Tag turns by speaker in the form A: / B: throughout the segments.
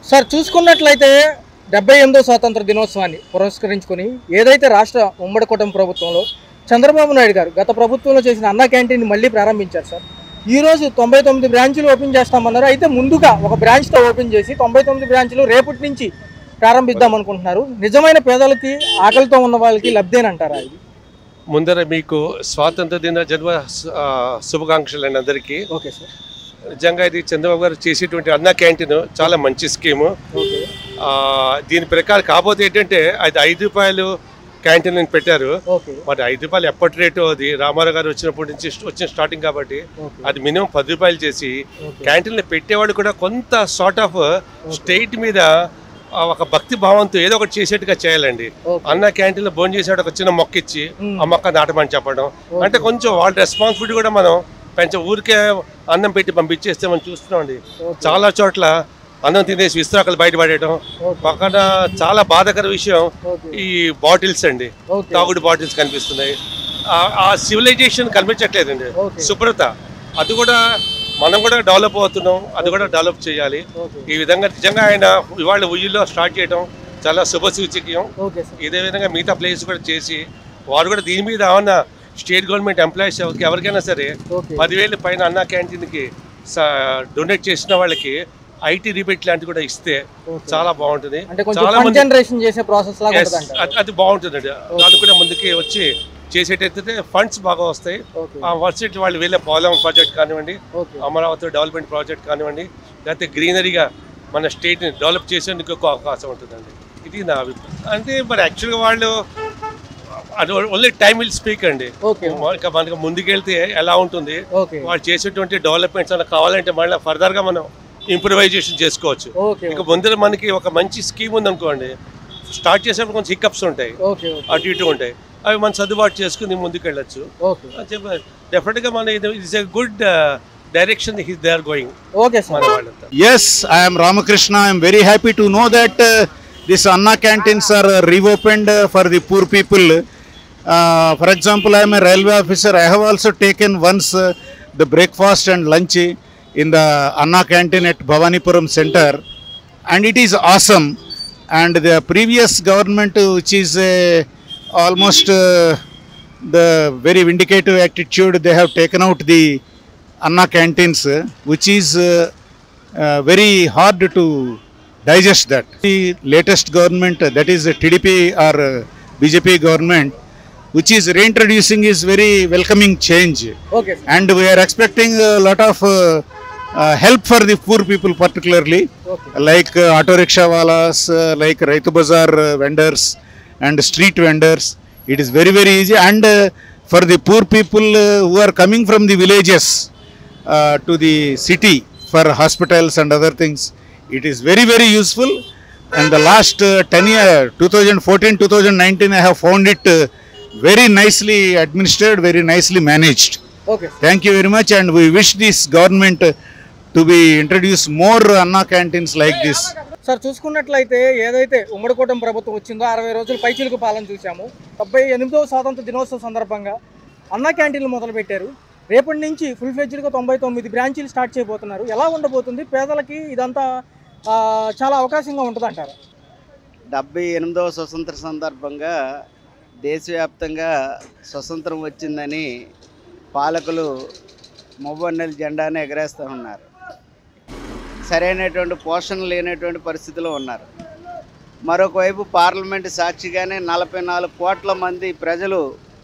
A: Sir చూసుకున్నట్లయితే డెబ్బై ఎనిమిదో స్వాతంత్ర దినోత్సవాన్ని పురస్కరించుకొని ఏదైతే రాష్ట్ర ఉమ్మడి కుటుంబ ప్రభుత్వంలో చంద్రబాబు నాయుడు గారు గత ప్రభుత్వంలో చేసిన అన్న క్యాంటీన్ మళ్ళీ ప్రారంభించారు సార్ ఈ రోజు తొంభై తొమ్మిది బ్రాంచులు ఓపెన్ చేస్తామన్నారు అయితే ముందుగా ఒక బ్రాంచ్తో ఓపెన్ చేసి తొంభై తొమ్మిది బ్రాంచులు రేపటి నుంచి ప్రారంభిద్దాం అనుకుంటున్నారు నిజమైన పేదలకి ఆకలితో ఉన్న వాళ్ళకి లబ్ధేనంటారా ఇది
B: ముందర మీకు స్వాతంత్ర దిన జన్మ ఆ, శుభాకాంక్షలు అండి అందరికీ
A: ఓకే సార్
B: నిజంగా ఇది చంద్రబాబు గారు చేసేటువంటి అన్న క్యాంటీన్ చాలా మంచి స్కీము
A: ఓకే
B: ఆ, దీని ప్రకారం కాకపోతే ఏంటంటే అది ఐదు రూపాయలు క్యాంటీన్ అని పెట్టారు
A: ఓకే
B: మరి ఐదు రూపాయలు ఎప్పటి రేటు అది రామారావు గారు వచ్చినప్పటి నుంచి వచ్చిన స్టార్టింగ్ కాబట్టి
A: ఓకే
B: అది మినిమం పది రూపాయలు చేసి
A: ఓకే
B: క్యాంటీన్లో పెట్టేవాళ్ళు కూడా కొంత సార్ట్ ఆఫ్ స్టేట్ మీద ఆ, ఒక భక్తి భావంతో ఏదో ఒకటి చేసేట్టుగా చేయాలండి
A: ఓకే
B: అన్న క్యాంటీన్లో భోజనం చేసేవాడు ఒక చిన్న మొక్క ఇచ్చి
A: మ్మ్.
B: ఆ మొక్క నాటమని చెప్పడం అంటే కొంచెం వాళ్ళ రెస్పాన్సిబిలిటీ కూడా మనం పెంచ ఊరికే అన్నం పెట్టి పంపించేస్తే మనం చూస్తున్నామండి
A: ఓకే.
B: చాలా చోట్ల అన్నం తినేసి విస్తరాకులు బయటపడేయడం
A: ఓకే.
B: పక్కన చాలా బాధాకర విషయం
A: ఓకే
B: ఈ బాటిల్స్ అండి
A: ఓకే
B: తాగుడు బాటిల్స్ కనిపిస్తున్నాయి ఆ- ఆ సివిలైజేషన్ కనిపించట్లేదండి
A: ఓకే.
B: శుభ్రత అది కూడా మనం కూడా డెవలప్ అవుతున్నాం అది కూడా డెవలప్ చేయాలి
A: ఓకే
B: ఈ విధంగా నిజంగా ఆయన ఇవాళ ఉయ్యిలో స్టార్ట్ చేయడం చాలా శుభ సూచకం
A: ఓకే సార్
B: ఇదే విధంగా మిగతా ప్లేస్ కూడా చేసి వారు కూడా దీని మీద ఏమన్నా స్టేట్ గవర్నమెంట్ ఎంప్లాయీస్ ఎవరికి ఎవరికైనా సరే
A: ఓకే
B: పదివేలు పైన అన్న క్యాంటీన్కి డొనేట్ చేసిన వాళ్ళకి ఐటీ రిబేట్ లాంటివి కూడా ఇస్తే
A: ఓకే.
B: చాలా బాగుంటుంది
A: అంటే కొంచెం
B: చాలా
A: ఫండ్
B: మంది
A: జనరేషన్ చేసే ప్రాసెస్ లాగా
B: Yes,
A: ఉంటుంది
B: అది- అది బాగుంటుందండి దాని కూడా ముందుకి వచ్చి చేసేటైతే ఫండ్స్ బాగా వస్తాయి
A: ఓకే
B: ఆ వర్సిటీ వాళ్ళు వెళ్ళే పోలం ప్రాజెక్ట్ కానివ్వండి
A: ఓకే
B: అమరావతి డెవలప్మెంట్ ప్రాజెక్ట్ కానివ్వండి లేకపోతే గ్రీనరీగా మన స్టేట్ని డెవలప్ చేసేందుకు ఎక్కువ అవకాశం ఉంటుందండి ఇది నా అభిప్రాయం అంటే మరి యాక్చువల్గా వాళ్ళు అది ఓన్లీ టైం విల్ స్పీక్ అండి
A: ఓకే
B: ఇంకా మనకి ముందుకెళ్తే ఎలా ఉంటుంది
A: ఓకే
B: వాళ్ళు చేసేటువంటి డెవలప్మెంట్స్ అన్న కావాలంటే మళ్ళీ ఫర్దర్గా మనం ఇంప్రూవైజేషన్ చేసుకోవచ్చు
A: ఓకే
B: ఇక ముందర మనకి ఒక మంచి స్కీమ్ ఉందనుకోండి స్టార్ట్ చేసేప్పుడు కొంచెం హికప్స్ ఉంటాయి
A: ఓకే ఓకే
B: అటు ఇటు ఉంటాయి అవి మనం సర్దుబాటు చేసుకుని ముందుకు వెళ్ళొచ్చు
A: ఓకే
B: డెఫినెట్గా మన ఇది it's a good direction his they are going
A: okay sir
B: మన వాళ్ళంతా
C: Yes, I am Ramakrishna. I am very happy to know that uh, these Anna canteens are uh, reopened uh, for the poor people. Uh, for example, I am a railway officer. I have also taken once uh, the breakfast and lunch in the Anna canteen at Bhavanipuram Center, and it is awesome. And the previous government, uh, which is uh, almost uh, the very vindicative attitude, they have taken out the Anna canteens, uh, which is uh, uh, very hard to digest that. The latest government, uh, that is the TDP or uh, BJP government, which is reintroducing is very welcoming change.
A: Okay sir
C: And we are expecting a lot of uh, uh, help for the poor people particularly,
A: okay
C: like uh, auto rickshaw walas, uh, like Raitu Bazaar uh, vendors and street vendors. It is very, very easy. And uh, for the poor people uh, who are coming from the villages uh, to the city for hospitals and other things, it is very, very useful. And the last uh, 10 year, 2014, 2019, I have found it uh, very nicely administered, very nicely managed.
A: Okay sir
C: Thank you very much, and we wish this government uh, to be introduce more Anna canteens like this.
A: Sir చూసుకున్నట్లయితే ఏదైతే ఉమ్మడి కూటమి ప్రభుత్వం వచ్చిందో అరవై రోజులు పైచిలుకు పాలన చూసాము డెబ్బై ఎనిమిదవ స్వాతంత్ర దినోత్సవ సందర్భంగా అన్న క్యాంటీన్లు మొదలుపెట్టారు రేపటి నుంచి ఫుల్ ఫ్లెడ్జ్డ్గా తొంభై తొమ్మిది బ్రాంచీలు స్టార్ట్ చేయబోతున్నారు ఎలా ఉండబోతుంది పేదలకి ఇదంతా ఆ, చాలా అవకాశంగా ఉంటుంది అంటారు
D: డెబ్బై ఎనిమిదవ స్వతంత్ర సందర్భంగా దేశవ్యాప్తంగా స్వతంత్రం వచ్చిందని పాలకులు మొవ్వన్నెల జెండాను ఎగరేస్తూ ఉన్నారు సరైనటువంటి పోషణ లేనటువంటి పరిస్థితిలో ఉన్నారు మరొక వైపు పార్లమెంటు సాక్షిగానే నలభై నాలుగు కోట్ల మంది ప్రజలు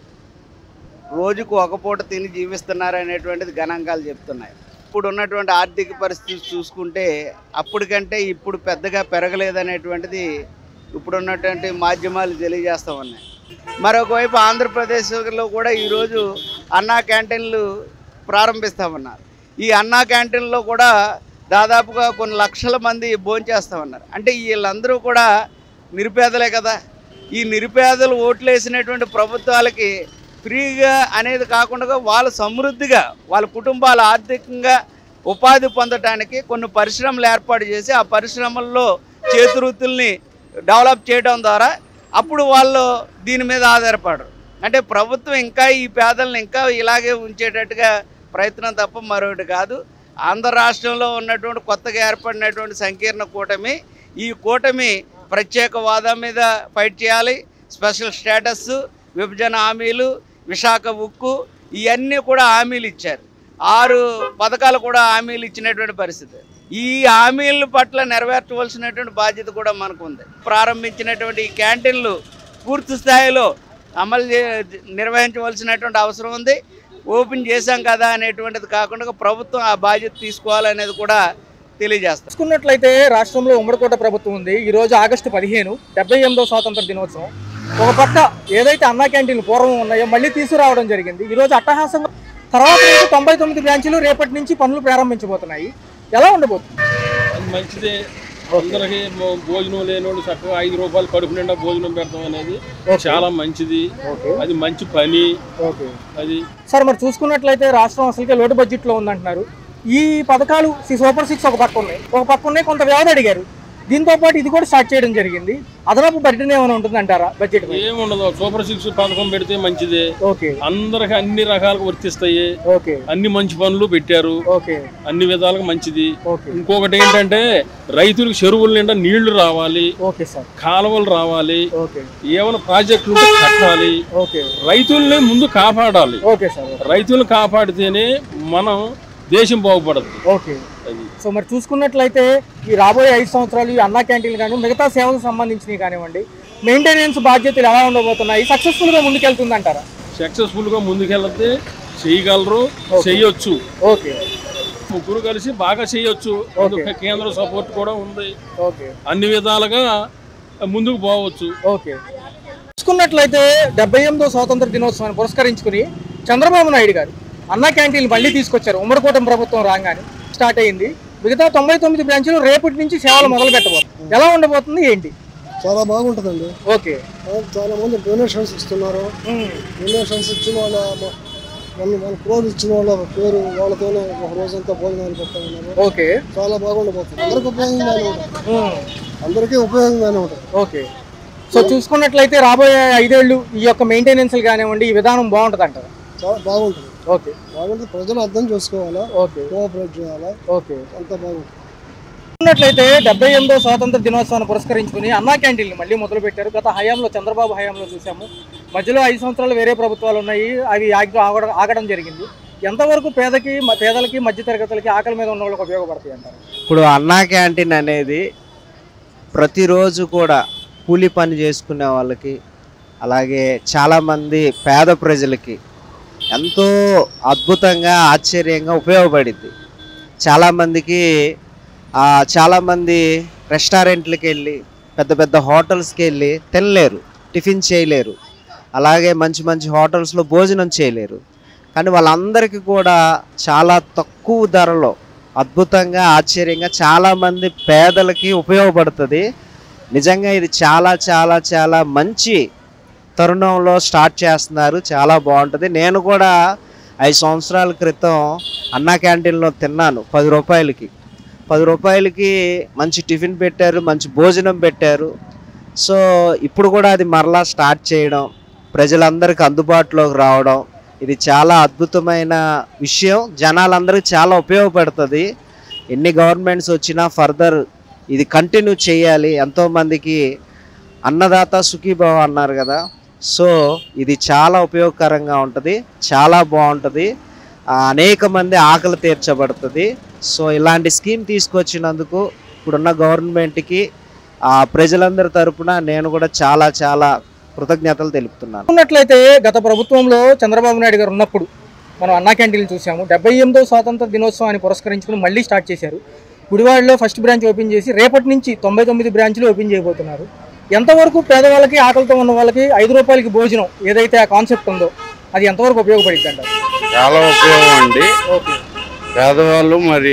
D: రోజుకు ఒక పూట తిని జీవిస్తున్నారు అనేటువంటిది గణాంకాలు చెప్తున్నాయి ఇప్పుడు ఉన్నటువంటి ఆర్థిక పరిస్థితి చూసుకుంటే అప్పటికంటే ఇప్పుడు పెద్దగా పెరగలేదనేటువంటిది ఇప్పుడున్నటువంటి మాధ్యమాలు తెలియజేస్తూ ఉన్నాయి మరొక వైపు ఆంధ్రప్రదేశ్లో కూడా ఈరోజు అన్నా క్యాంటీన్లు ప్రారంభిస్తామన్నారు ఈ అన్నా క్యాంటీన్లో కూడా దాదాపుగా కొన్ని లక్షల మంది భోంచేస్తామన్నారు అంటే వీళ్ళందరూ కూడా నిరుపేదలే కదా ఈ నిరుపేదలు ఓట్లు వేసినటువంటి ప్రభుత్వాలకి ఫ్రీగా అనేది కాకుండా వాళ్ళు సమృద్ధిగా వాళ్ళ కుటుంబాలు ఆర్థికంగా ఉపాధి పొందటానికి కొన్ని పరిశ్రమలు ఏర్పాటు చేసి ఆ పరిశ్రమల్లో చేతివృత్తుల్ని డెవలప్ చేయడం ద్వారా అప్పుడు వాళ్ళు దీని మీద ఆధారపడరు అంటే ప్రభుత్వం ఇంకా ఈ పేదలను ఇంకా ఇలాగే ఉంచేటట్టుగా ప్రయత్నం తప్ప మరొకటి కాదు ఆంధ్ర రాష్ట్రంలో ఉన్నటువంటి కొత్తగా ఏర్పడినటువంటి సంకీర్ణ కూటమి ఈ కూటమి ప్రత్యేకవాదం మీద ఫైట్ చేయాలి స్పెషల్ స్టేటస్ విభజన హామీలు విశాఖ ఉక్కు ఇవన్నీ కూడా హామీలు ఇచ్చారు ఆరు పథకాలు కూడా హామీలు ఇచ్చినటువంటి పరిస్థితి ఈ హామీల పట్ల నెరవేర్చవలసినటువంటి బాధ్యత కూడా మనకు ఉంది ప్రారంభించినటువంటి ఈ క్యాంటీన్లు పూర్తి స్థాయిలో అమలు చే- నిర్వహించవలసినటువంటి అవసరం ఉంది ఓపెన్ చేశాం కదా అనేటువంటిది కాకుండా ప్రభుత్వం ఆ బాధ్యత తీసుకోవాలనేది కూడా తెలియజేస్తాం
A: చూసుకున్నట్లయితే రాష్ట్రంలో ఉమ్మడికోట ప్రభుత్వం ఉంది ఈ రోజు ఆగస్టు పదిహేను డెబ్బై ఎనిమిదో స్వాతంత్ర దినోత్సవం ఒక పక్క ఏదైతే అన్నా క్యాంటీన్లు పూర్వం ఉన్నాయో మళ్ళీ తీసుకురావడం జరిగింది ఈ రోజు అట్టహాసంగా తర్వాత నుంచి తొంభై తొమ్మిది బ్రాంచీలు రేపటి నుంచి పనులు ప్రారంభించబోతున్నాయి ఎలా ఉండబోతుంది
E: అది మంచిదే అందరికి భో- భోజనం లేనోళ్ళు చక్కగా ఐదు రూపాయలు కడుపు నిండా భోజనం పెడతాం అనేది చాలా మంచిది
A: ఓకే
E: అది మంచి పని
A: ఓకే
E: అది
A: సార్ మరి చూసుకున్నట్లయితే రాష్ట్రం అసలుకే లోటు బడ్జెట్లో ఉందంటున్నారు ఈ పథకాలు ఈ సూపర్ సిక్స్ ఒక పక్క ఉన్నాయి ఒక పక్క ఉన్నాయి కొంత వ్యవధి అడిగారు దీంతో పాటు ఇది కూడా స్టార్ట్ చేయడం జరిగింది అదనపు బడ్జెట్ ఏమైనా ఉంటుందంటారా బడ్జెట్ మీద?
E: ఏముండదు సూపర్ సిక్స్ పథకం పెడితే మంచిదే
A: ఓకే
E: అందరికి అన్ని రకాలుగా వర్తిస్తాయి
A: ఓకే
E: అన్ని మంచి పనులు పెట్టారు
A: ఓకే
E: అన్ని విధాలుగా మంచిది
A: ఓకే
E: ఇంకొకటి ఏంటంటే రైతులకు చెరువుల నిండా నీళ్లు రావాలి
A: ఓకే సార్
E: కాలువలు రావాలి
A: ఓకే
E: ఏమైనా ప్రాజెక్టులు ఉంటే కట్టాలి
A: ఓకే
E: రైతుల్ని ముందు కాపాడాలి
A: ఓకే సార్
E: రైతులను కాపాడితేనే మనం దేశం బాగుపడదు
A: ఓకే
E: అది
A: సో మరి చూసుకున్నట్లయితే ఈ రాబోయే ఐదు సంవత్సరాలు ఈ అన్నా క్యాంటీన్లు కానీ మిగతా సేవలకు సంబంధించినవి కానివ్వండి మెయింటెనెన్స్ బాధ్యతలు ఎలా ఉండబోతున్నాయి సక్సెస్ఫుల్గా ముందుకెళ్తుందంటారా
E: సక్సెస్ఫుల్ గా ముందుకెళ్తే చేయగలరు చేయొచ్చు
A: ఓకే
E: ముగ్గురు కలిసి బాగా చేయొచ్చు అందుకు కేంద్ర సపోర్ట్ కూడా ఉంది
A: ఓకే
E: అన్ని విధాలుగా ముందుకు పోవచ్చు
A: ఓకే చూసుకున్నట్లయితే డెబ్బై ఎనిమిదో స్వాతంత్ర దినోత్సవాన్ని పురస్కరించుకుని చంద్రబాబు నాయుడు గారు అన్నా క్యాంటీన్లు మళ్ళీ తీసుకొచ్చారు ఉమ్మడి కూటమి ప్రభుత్వం రాగానే స్టార్ట్ అయ్యింది మిగతా తొంభై తొమ్మిది బ్రాంచ్లు రేపటి నుంచి సేవలు మొదలు పెట్టబోతుంది ఎలా ఉండబోతుంది ఏంటి
F: చాలా బాగుంటుందండి
A: ఓకే
F: చాలా మంది డొనేషన్స్ ఇస్తున్నారు
A: ఉమ్,
F: డొనేషన్స్ ఇచ్చిన వాళ్ళ మన మన క్రోజ్ ఇచ్చిన వాళ్ళ పేరు వాళ్ళతోనే ఒక రోజంతా భోజనాలు పెడతా ఉన్నారు
A: ఓకే
F: చాలా బాగుండబోతుంది అందరికీ ఉపయోగంగానే ఉంటుంది
A: ఉమ్,
F: అందరికీ ఉపయోగంగానే ఉంటుంది
A: ఓకే సో చూసుకున్నట్లయితే రాబోయే ఐదేళ్లు ఈ యొక్క మెయింటెనెన్స్ కానివ్వండి ఈ విధానం బాగుంటుంది అంటారు
F: చాలా బాగుంటుంది
A: ఓకే
F: బాగుంటుంది ప్రజలు అర్థం చేసుకోవాలా
A: ఓకే
F: కోఆపరేట్ చేయాలా
A: ఓకే
F: అంతా బాగుంటుంది
A: చూసుకున్నట్లయితే డెబ్బై ఎనిమిదో స్వాతంత్ర దినోత్సవాన్ని పురస్కరించుకుని అన్నా క్యాంటీన్లు మళ్ళీ మొదలు పెట్టారు గత హయాంలో చంద్రబాబు హయాంలో చూసాము మధ్యలో ఐదు సంవత్సరాలు వేరే ప్రభుత్వాలు ఉన్నాయి అవి ఆగి ఆగడం ఆగడం జరిగింది ఎంతవరకు పేదకి మ- పేదలకి మధ్య తరగతులకి ఆకలి మీద ఉన్న వాళ్ళకి ఉపయోగపడతాయి అంటారు
G: ఇప్పుడు అన్నా క్యాంటీన్ అనేది ప్రతిరోజు కూడా కూలి పని చేసుకునే వాళ్ళకి అలాగే చాలామంది పేద ప్రజలకి ఎంతో అద్భుతంగా ఆశ్చర్యంగా ఉపయోగపడింది చాలామందికి ఆ, చాలామంది రెస్టారెంట్లకి వెళ్ళి పెద్ద పెద్ద హోటల్స్కి వెళ్ళి తినలేరు టిఫిన్ చేయలేరు అలాగే మంచి మంచి హోటల్స్లో భోజనం చేయలేరు కానీ వాళ్ళందరికీ కూడా చాలా తక్కువ ధరలో అద్భుతంగా ఆశ్చర్యంగా చాలామంది పేదలకి ఉపయోగపడుతుంది నిజంగా ఇది చాలా చాలా చాలా మంచి తరుణంలో స్టార్ట్ చేస్తున్నారు చాలా బాగుంటుంది నేను కూడా ఐదు సంవత్సరాల క్రితం అన్నా క్యాంటీన్లో తిన్నాను పది రూపాయలకి పది రూపాయలకి మంచి టిఫిన్ పెట్టారు మంచి భోజనం పెట్టారు సో ఇప్పుడు కూడా అది మరలా స్టార్ట్ చేయడం ప్రజలందరికీ అందుబాటులోకి రావడం ఇది చాలా అద్భుతమైన విషయం జనాలందరికీ చాలా ఉపయోగపడుతుంది ఎన్ని గవర్నమెంట్స్ వచ్చినా ఫర్దర్ ఇది కంటిన్యూ చేయాలి ఎంతోమందికి అన్నదాత సుఖీభావ అన్నారు కదా సో ఇది చాలా ఉపయోగకరంగా ఉంటుంది చాలా బాగుంటుంది ఆ, అనేక మంది ఆకలి తీర్చబడుతుంది సో ఇలాంటి స్కీమ్ తీసుకొచ్చినందుకు ఇప్పుడున్న గవర్నమెంట్కి ఆ ప్రజలందరి తరపున నేను కూడా చాలా చాలా కృతజ్ఞతలు తెలుపుతున్నాను
A: చూసుకున్నట్లయితే గత ప్రభుత్వంలో చంద్రబాబు నాయుడు గారు ఉన్నప్పుడు మనం అన్నా క్యాంటీన్లు చూసాము డెబ్బై ఎనిమిదో స్వాతంత్ర దినోత్సవాన్ని పురస్కరించుకుని మళ్ళీ స్టార్ట్ చేశారు గుడివాడలో ఫస్ట్ బ్రాంచ్ ఓపెన్ చేసి రేపటి నుంచి తొంభై తొమ్మిది బ్రాంచ్లు ఓపెన్ చేయబోతున్నారు ఎంతవరకు పేదవాళ్ళకి ఆకలితో ఉన్న వాళ్ళకి ఐదు రూపాయలకి భోజనం ఏదైతే ఆ కాన్సెప్ట్ ఉందో అది ఎంతవరకు ఉపయోగపడింది అంటారు
H: చాలా ఉపయోగం అండి
A: ఓకే
H: పేదవాళ్ళు మరి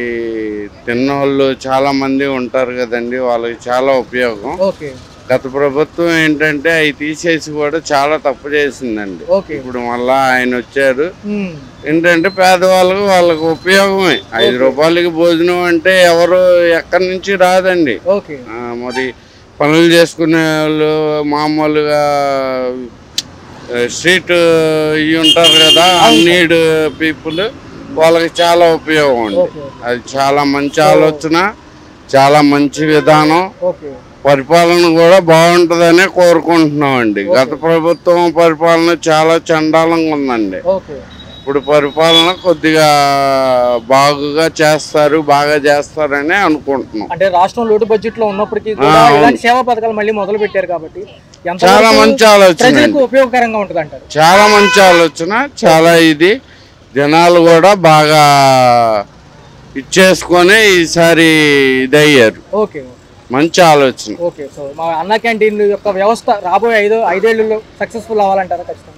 H: తిన్నవాళ్ళు చాలా మంది ఉంటారు కదండి వాళ్ళకి చాలా ఉపయోగం
A: ఓకే
H: గత ప్రభుత్వం ఏంటంటే అవి తీసేసి కూడా చాలా తప్పు చేసిందండి
A: ఓకే
H: ఇప్పుడు మళ్ళా ఆయన వచ్చారు
A: ఉమ్,
H: ఏంటంటే పేదవాళ్ళకు వాళ్ళకి ఉపయోగమే ఐదు రూపాయలకి భోజనం అంటే ఎవరు ఎక్కడి నుంచి రాదండి
A: ఓకే
H: ఆ, మరి పనులు చేసుకునే వాళ్ళు మామూలుగా స్ట్రీట్ ఇవి ఉంటారు కదా అన్నీడ్ పీపుల్ వాళ్ళకి చాలా ఉపయోగం ఉంది
A: ఓకే
H: అది చాలా మంచి ఆలోచన చాలా మంచి విధానం
A: ఓకే
H: పరిపాలన కూడా బాగుంటుందనే కోరుకుంటున్నాం అండి
A: ఓకే.
H: గత ప్రభుత్వం పరిపాలన చాలా చండాలంగా ఉందండి
A: ఓకే
H: ఇప్పుడు పరిపాలన కొద్దిగా బాగుగా చేస్తారు బాగా చేస్తారని అనుకుంటున్నాం
A: అంటే రాష్ట్రం లోటు బడ్జెట్ లో ఉన్నప్పటికీ కూడా
H: ఆ, అవును.
A: ఇలాంటి సేవా పథకాలు మళ్ళీ మొదలు పెట్టారు కాబట్టి ఎంతవరకు
H: చాలా మంచి ఆలోచన
A: ప్రజలకు
H: అండి.
A: ఉపయోగకరంగా ఉంటుంది అంటారు
H: చాలా మంచి ఆలోచన చాలా ఇది జనాలు కూడా బాగా ఇచ్చేసుకొని ఈసారి ఇదయ్యారు
A: ఓకే
H: మంచి ఆలోచన
A: ఓకే సో మా అన్న క్యాంటీన్ యొక్క వ్యవస్థ రాబోయే ఐదు ఐదేళ్లలో సక్సెస్ఫుల్ అవ్వాలంటారా ఖచ్చితంగా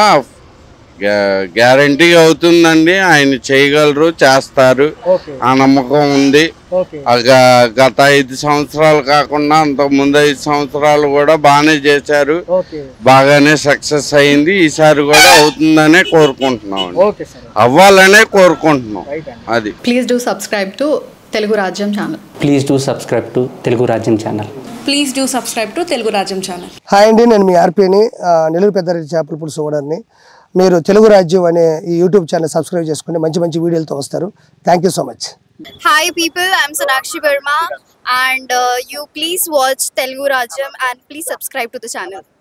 H: గ్యారంటీ అవుతుందండి ఆయన చేయగలరు చేస్తారు
A: ఓకే
H: ఆ నమ్మకం ఉంది
A: ఓకే
H: ఆ గ- గత ఐదు సంవత్సరాలు కాకుండా అంతకు ముందు ఐదు సంవత్సరాలు కూడా బాగానే చేశారు
A: ఓకే
H: బాగానే సక్సెస్ అయింది ఈసారి కూడా అవుతుందనే కోరుకుంటున్నాం అండి.
A: ఓకే సార్
H: అవ్వాలనే కోరుకుంటున్నాం
A: రైట్ అండి
H: అది
I: please do subscribe to Telugu Rajyam channel
J: please do subscribe to Telugu Rajyam channel
K: please do subscribe to Telugu Rajyam channel
F: hi అండి నేను మీ ఆర్పీని ఆ, నెల్లూరు పెద్దారెడ్డి చేపల పులుసు ఓనర్ని మీరు తెలుగు రాజ్యం అనే ఈ యూట్యూబ్ ఛానల్ సబ్స్క్రైబ్ చేసుకుని మంచి మంచి వీడియోలతో వస్తారు thank you so much
L: Hi people, I'm Sonakshi Verma and uh, you please watch Telugu Rajam and please subscribe to the channel.